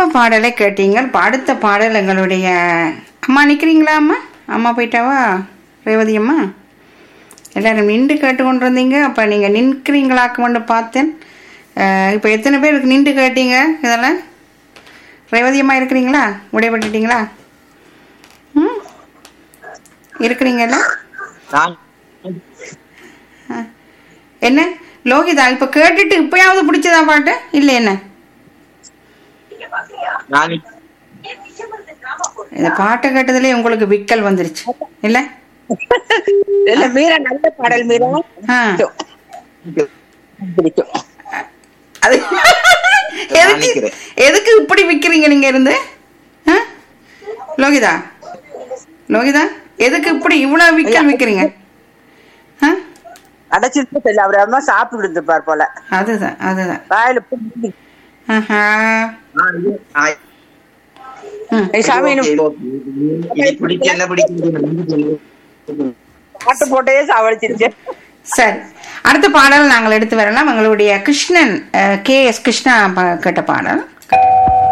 விருப்ப பாடலை கேட்டீங்கள் அடுத்த பாடல் எங்களுடைய அம்மா நிற்கிறீங்களா அம்மா அம்மா போயிட்டாவா ரேவதி அம்மா எல்லாரும் நின்று கேட்டுக்கொண்டு இருந்தீங்க அப்போ நீங்கள் நிற்கிறீங்களாக்குமென்னு பார்த்தேன் இப்போ எத்தனை பேருக்கு நின்று கேட்டீங்க இதெல்லாம் ரேவதி அம்மா இருக்கிறீங்களா விடைபட்டுட்டீங்களா ம் இருக்கிறீங்கல்ல நான் என்ன லோகிதா இப்போ கேட்டுட்டு இப்பயாவது பிடிச்சதா பாட்டு இல்லை என்ன நான் இந்த பாட்டை கேட்டதுலேயே உங்களுக்கு விக்கல் வந்துருச்சு இல்லை இல்ல மீரா நல்ல பாடல் மீரா ஆ பிடிக்கும் அது எதுக்கு நினைக்கிறேன். எதுக்கு இப்படி விக்கிறீங்க நீங்க இருந்து ஆ? லோகிதா லோகிதா எதுக்கு இப்படி இவ்வளவு விக்கல் விக்கிறீங்க ஆ? அடைச்சிட்டு இல்ல அவர் அம்மா சாப்பிட்டு இருந்திருப்பார் போல அதுதான் அதுதான் வாயில புண்ணு. ஆஹா நான் ம். ஏய், சாமி எனக்கு இது பிடிக்க என்ன பிடிக்கும் பாட்டு போட்டே சாவடிச்சிருச்சு சரி அடுத்த பாடல் நாங்கள் எடுத்து வரலாம் எங்களுடைய கிருஷ்ணன் கே எஸ் கிருஷ்ணா ப- கேட்ட பாடல்